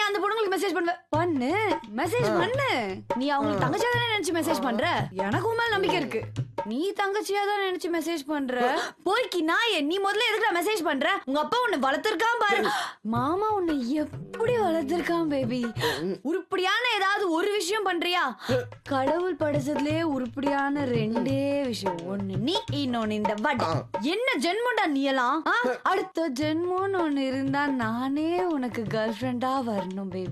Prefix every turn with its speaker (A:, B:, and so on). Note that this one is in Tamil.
A: அந்த பொண்ணுங்களுக்கு மெசேஜ் பண்ணுவ பண்ணு மெசேஜ் பண்ணு நீ அவங்களுக்கு தங்கச்சியா தானே நினைச்சு மெசேஜ் பண்ற எனக்கு உன் மேல நம்பிக்கை இருக்கு நீ தங்கச்சியா தான் நினைச்சு மெசேஜ் பண்ற போய்க்கி நாயே நீ முதல்ல எதுக்குடா மெசேஜ் பண்ற உங்க அப்பா உன்னை வளர்த்திருக்கான் பாரு மாமா உன்னை எப்படி வளர்த்திருக்கான் பேபி உருப்படியான ஏதாவது ஒரு விஷயம் பண்றியா கடவுள் படைச்சதுலயே உருப்படியான ரெண்டே விஷயம் ஒண்ணு நீ இன்னொன்னு இந்த வடை என்ன ஜென்மம்டா நீ எல்லாம் ஆ? அடுத்த ஜென்மம்னு ஒண்ணு இருந்தா நானே உனக்கு கேர்ள் ஃப்ரெண்டா வரணும் பேபி